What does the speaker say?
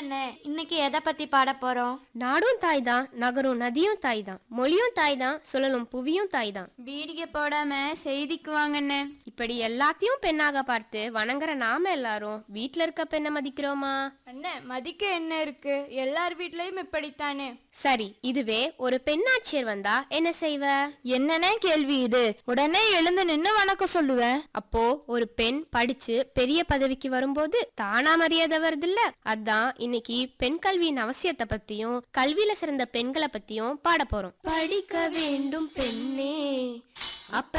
அண்ணே இன்னைக்கு எதை பத்தி பாட போறோம் நாடும் தாய் தான் நகரும் நதியும் தாய் தான் மொழியும் தாய் தான் சுழலும் புவியும் தாய் தான் பீடிகை போடாம செய்திக்கு வாங்கண்ணே இப்படி எல்லாத்தையும் பெண்ணாக பார்த்து வணங்குற நாம எல்லாரும் வீட்ல இருக்க பெண்ணை மதிக்கிறோமா அண்ணே மதிக்க என்ன இருக்கு எல்லார் வீட்லயும் இப்படித்தானே சரி இதுவே ஒரு பெண்ணாட்சியர் வந்தா என்ன செய்வ என்னன்னே கேள்வி இது உடனே எழுந்து நின்னு வணக்கம் சொல்லுவேன் அப்போ ஒரு பெண் படிச்சு பெரிய பதவிக்கு வரும்போது தானா மரியாதை வருதுல்ல அதான் இன்னைக்கு பெண் கல்வியின் அவசியத்தை பத்தியும் கல்வியில சிறந்த பெண்களை பத்தியும் பாட போறோம் படிக்க வேண்டும் பெண்ணே அப்ப